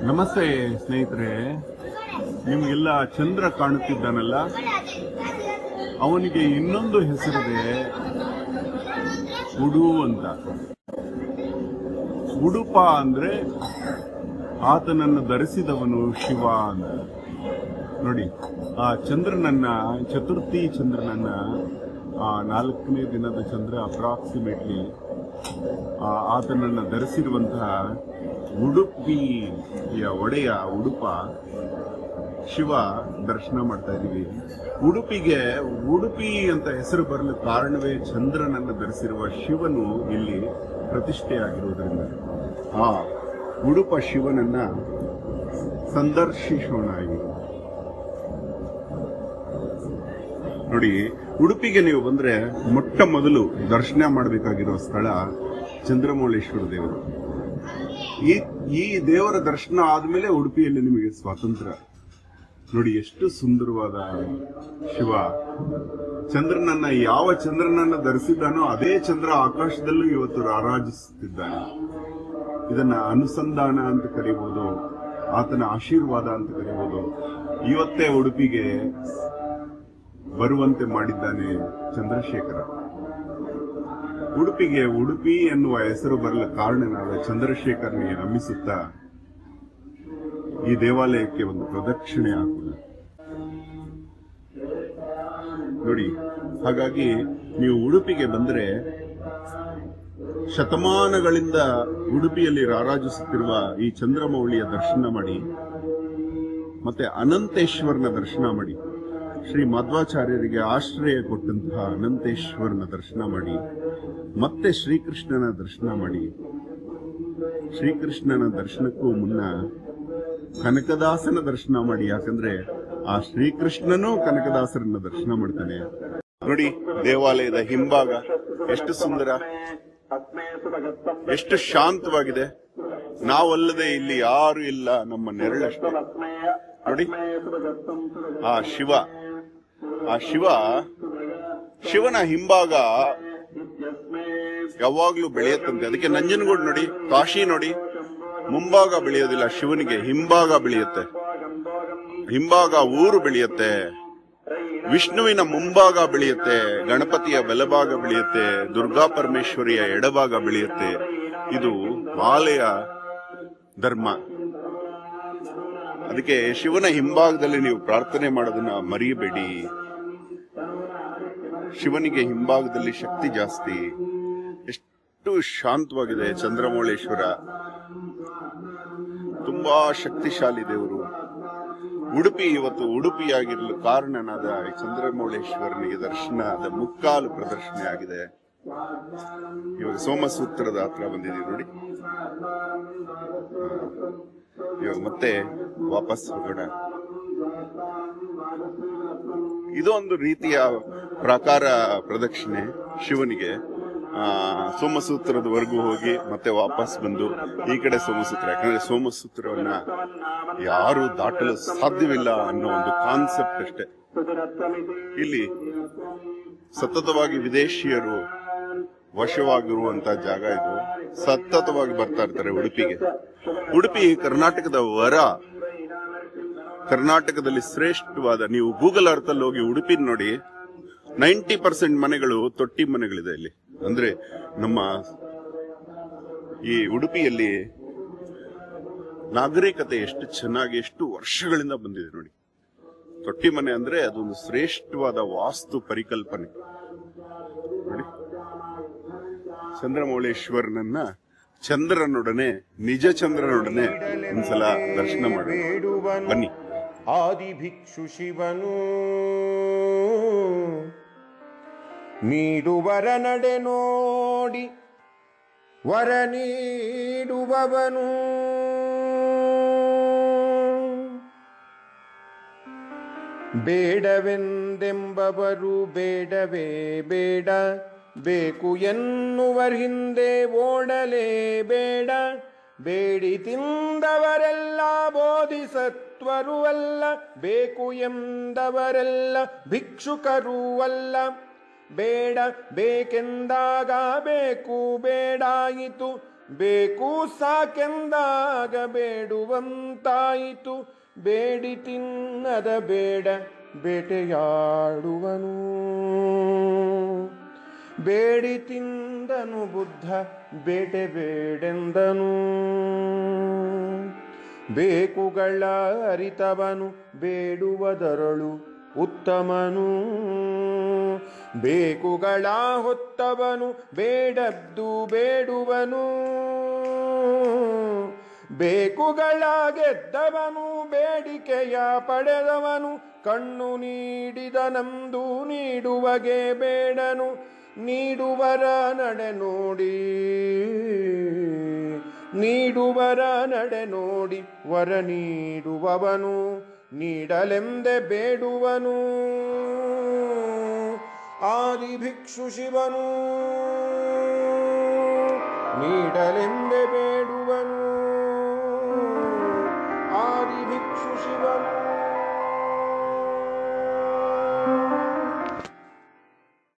ನಮಸ್ತೆ ಸ್ನೇಹಿತರೆ ನಿಮಗೆಲ್ಲ ಚಂದ್ರ ಕಾಣುತ್ತಿದ್ದಾನಲ್ಲ ಅವನಿಗೆ ಇನ್ನೊಂದು ಹೆಸರಿದೆ ಉಡು ಅಂತ ಉಡುಪ ಅಂದ್ರೆ ಆತನನ್ನು ಧರಿಸಿದವನು ಶಿವ ಅಂತ ನೋಡಿ ಆ ಚಂದ್ರನನ್ನ ಚತುರ್ಥಿ ಚಂದ್ರನನ್ನ ಆ ನಾಲ್ಕನೇ ದಿನದ ಚಂದ್ರ ಅಪ್ರಾಕ್ಸಿಮೇಟ್ಲಿ ಆತನನ್ನ ಧರಿಸಿರುವಂತಹ ಉಡುಪಿಯ ಒಡೆಯ ಉಡುಪ ಶಿವ ದರ್ಶನ ಮಾಡ್ತಾ ಇದೀವಿ ಉಡುಪಿಗೆ ಉಡುಪಿ ಅಂತ ಹೆಸರು ಬರಲು ಕಾರಣವೇ ಚಂದ್ರನನ್ನು ಧರಿಸಿರುವ ಶಿವನು ಇಲ್ಲಿ ಪ್ರತಿಷ್ಠೆಯಾಗಿರುವುದರಿಂದ ಆ ಉಡುಪ ಶಿವನನ್ನ ಸಂದರ್ಶಿಸೋಣ ಈಗ ನೋಡಿ ಉಡುಪಿಗೆ ನೀವು ಬಂದ್ರೆ ಮೊಟ್ಟ ಮೊದಲು ದರ್ಶನ ಮಾಡಬೇಕಾಗಿರೋ ಸ್ಥಳ ಚಂದ್ರಮೌಳೇಶ್ವರ ದೇವರು ಈ ಈ ದೇವರ ದರ್ಶನ ಆದ್ಮೇಲೆ ಉಡುಪಿಯಲ್ಲಿ ನಿಮಗೆ ಸ್ವಾತಂತ್ರ್ಯ ನೋಡಿ ಎಷ್ಟು ಸುಂದರವಾದ ಶಿವ ಚಂದ್ರನನ್ನ ಯಾವ ಚಂದ್ರನನ್ನ ಧರಿಸಿದ್ದಾನೋ ಅದೇ ಚಂದ್ರ ಆಕಾಶದಲ್ಲೂ ಇವತ್ತು ರಾರಾಜಿಸುತ್ತಿದ್ದಾನೆ ಇದನ್ನ ಅನುಸಂಧಾನ ಅಂತ ಕರೀಬಹುದು ಆತನ ಆಶೀರ್ವಾದ ಅಂತ ಕರೀಬಹುದು ಇವತ್ತೇ ಉಡುಪಿಗೆ ಬರುವಂತೆ ಮಾಡಿದ್ದಾನೆ ಚಂದ್ರಶೇಖರ ಉಡುಪಿಗೆ ಉಡುಪಿ ಎನ್ನುವ ಹೆಸರು ಬರಲು ಕಾರಣನಾದ ಚಂದ್ರಶೇಖರನಿಗೆ ನಮಿಸುತ್ತಾ ಈ ದೇವಾಲಯಕ್ಕೆ ಒಂದು ಪ್ರದಕ್ಷಿಣೆ ಹಾಕುವುದು ನೋಡಿ ಹಾಗಾಗಿ ನೀವು ಉಡುಪಿಗೆ ಬಂದ್ರೆ ಶತಮಾನಗಳಿಂದ ಉಡುಪಿಯಲ್ಲಿ ರಾರಾಜಿಸುತ್ತಿರುವ ಈ ಚಂದ್ರಮೌಳಿಯ ದರ್ಶನ ಮಾಡಿ ಮತ್ತೆ ಅನಂತೇಶ್ವರನ ದರ್ಶನ ಮಾಡಿ ಶ್ರೀ ಮಧ್ವಾಚಾರ್ಯರಿಗೆ ಆಶ್ರಯ ಕೊಟ್ಟಂತಹ ಅನಂತೇಶ್ವರನ ದರ್ಶನ ಮಾಡಿ ಮತ್ತೆ ಶ್ರೀಕೃಷ್ಣನ ದರ್ಶನ ಮಾಡಿ ಶ್ರೀಕೃಷ್ಣನ ದರ್ಶನಕ್ಕೂ ಮುನ್ನ ಕನಕದಾಸನ ದರ್ಶನ ಮಾಡಿ ಯಾಕಂದ್ರೆ ಆ ಶ್ರೀಕೃಷ್ಣನೂ ಕನಕದಾಸರನ್ನ ದರ್ಶನ ಮಾಡ್ತಾನೆ ನೋಡಿ ದೇವಾಲಯದ ಹಿಂಭಾಗ ಎಷ್ಟು ಸುಂದರ ಎಷ್ಟು ಶಾಂತವಾಗಿದೆ ನಾವಲ್ಲದೆ ಇಲ್ಲಿ ಯಾರು ಇಲ್ಲ ನಮ್ಮ ನೆರಳಷ್ಟೇ ನೋಡಿ ಆ ಶಿವ ಆ ಶಿವ ಶಿವನ ಹಿಂಭಾಗ ಯಾವಾಗ್ಲೂ ಬೆಳೆಯುತ್ತಂತೆ ಅದಕ್ಕೆ ನಂಜನಗೂಡು ನೋಡಿ ಕಾಶಿ ನೋಡಿ ಮುಂಭಾಗ ಬೆಳೆಯೋದಿಲ್ಲ ಶಿವನಿಗೆ ಹಿಂಭಾಗ ಬೆಳೆಯುತ್ತೆ ಹಿಂಭಾಗ ಊರು ಬೆಳೆಯುತ್ತೆ ವಿಷ್ಣುವಿನ ಮುಂಭಾಗ ಬೆಳೆಯುತ್ತೆ ಗಣಪತಿಯ ಬಲಭಾಗ ಬೆಳೆಯುತ್ತೆ ದುರ್ಗಾ ಪರಮೇಶ್ವರಿಯ ಎಡಭಾಗ ಬೆಳೆಯುತ್ತೆ ಇದು ಆಲಯ ಧರ್ಮ ಅದಕ್ಕೆ ಶಿವನ ಹಿಂಭಾಗದಲ್ಲಿ ನೀವು ಪ್ರಾರ್ಥನೆ ಮಾಡೋದನ್ನ ಮರೆಯಬೇಡಿ ಶಿವನಿಗೆ ಹಿಂಭಾಗದಲ್ಲಿ ಶಕ್ತಿ ಜಾಸ್ತಿ ಎಷ್ಟು ಶಾಂತವಾಗಿದೆ ಚಂದ್ರಮೌಳೇಶ್ವರ ತುಂಬಾ ಶಕ್ತಿಶಾಲಿ ದೇವರು ಉಡುಪಿ ಇವತ್ತು ಉಡುಪಿಯಾಗಿರಲು ಕಾರಣನಾದ ಈ ಚಂದ್ರಮೌಳೇಶ್ವರನಿಗೆ ದರ್ಶನದ ಮುಕ್ಕಾಲು ಪ್ರದರ್ಶನ ಆಗಿದೆ ಇವಾಗ ಸೋಮಸೂತ್ರದ ಹತ್ರ ಬಂದಿದ್ದೀವಿ ನೋಡಿ ಇವಾಗ ಮತ್ತೆ ವಾಪಸ್ ಹೋಗೋಣ ಇದೊಂದು ರೀತಿಯ ಪ್ರಕಾರ ಪ್ರದಕ್ಷಿಣೆ ಶಿವನಿಗೆ ಆ ಸೋಮಸೂತ್ರದವರೆಗೂ ಹೋಗಿ ಮತ್ತೆ ವಾಪಸ್ ಬಂದು ಈ ಕಡೆ ಸೋಮಸೂತ್ರ ಯಾಕಂದ್ರೆ ಸೋಮಸೂತ್ರವನ್ನ ಯಾರು ದಾಟಲು ಸಾಧ್ಯವಿಲ್ಲ ಅನ್ನೋ ಒಂದು ಕಾನ್ಸೆಪ್ಟ್ ಅಷ್ಟೇ ಇಲ್ಲಿ ಸತತವಾಗಿ ವಿದೇಶಿಯರು ವಶವಾಗಿರುವಂತ ಜಾಗ ಇದು ಸತತವಾಗಿ ಬರ್ತಾ ಇರ್ತಾರೆ ಉಡುಪಿಗೆ ಉಡುಪಿ ಕರ್ನಾಟಕದ ವರ ಕರ್ನಾಟಕದಲ್ಲಿ ಶ್ರೇಷ್ಠವಾದ ನೀವು ಗೂಗಲ್ ಅರ್ತ್ ಅಲ್ಲಿ ಹೋಗಿ ಉಡುಪಿ ನೋಡಿ ನೈಂಟಿ ಪರ್ಸೆಂಟ್ ಮನೆಗಳು ತೊಟ್ಟಿ ಮನೆಗಳಿದೆ ಇಲ್ಲಿ ಅಂದ್ರೆ ನಮ್ಮ ಈ ಉಡುಪಿಯಲ್ಲಿ ನಾಗರಿಕತೆ ಎಷ್ಟು ಚೆನ್ನಾಗಿ ಎಷ್ಟು ವರ್ಷಗಳಿಂದ ಬಂದಿದೆ ನೋಡಿ ತೊಟ್ಟಿ ಮನೆ ಅಂದ್ರೆ ಅದೊಂದು ಶ್ರೇಷ್ಠವಾದ ವಾಸ್ತು ಪರಿಕಲ್ಪನೆ ನೋಡಿ ಚಂದ್ರಮೌಳೇಶ್ವರನನ್ನ ಚಂದ್ರನೊಡನೆ ನಿಜ ಚಂದ್ರನೊಡನೆ ಒಂದ್ಸಲ ದರ್ಶನ ಮಾಡೋಣ ಬನ್ನಿ ಆದಿಭಿಕ್ಷು ಶಿವನು ನೀಡುವರ ನಡೆ ನೋಡಿ ವರ ನೀಡುವವನು ಬೇಡವೆಂದೆಂಬವರು ಬೇಡವೇ ಬೇಡ ಬೇಕು ಎನ್ನುವರ್ ಹಿಂದೆ ಓಡಲೇ ಬೇಡ ಬೇಡಿ ತಿಂದವರೆಲ್ಲ ಬೋಧಿಸತ್ವರು ಅಲ್ಲ ಬೇಕು ಎಂದವರೆಲ್ಲ ಭಿಕ್ಷುಕರೂ ಅಲ್ಲ ಬೇಡ ಬೇಕೆಂದಾಗ ಬೇಕು ಬೇಡಾಯಿತು ಬೇಕು ಸಾಕೆಂದಾಗ ಬೇಡುವಂತಾಯಿತು ಬೇಡಿ ತಿನ್ನದ ಬೇಡ ಬೇಟೆಯಾಡುವನು ಬೇಡಿ ತಿಂದನು ಬುದ್ಧ ಬೇಟೆ ಬೇಡೆಂದನು ಬೇಕುಗಳ ಅರಿತವನು ಬೇಡುವದರಳು ಉತ್ತಮನು ಬೇಕುಗಳ ಹೊತ್ತವನು ಬೇಡದ್ದು ಬೇಡುವನು ಬೇಕುಗಳ ಗೆದ್ದವನು ಬೇಡಿಕೆಯ ಪಡೆದವನು ಕಣ್ಣು ನೀಡಿದನಂದು ನೀಡುವಗೆ ಬೇಡನು ನೀಡುವರ ನಡೆ ನೋಡಿ ನೀಡುವರ ನಡೆ ನೋಡಿ ವರ ನೀಡುವವನು ನೀಡಲೆಂದೆ ಬೇಡುವನು ಆದಿ ಭಿಕ್ಷು ಶಿವನು ನೀಡಲೆಂದೆ ಬೇಡುವನು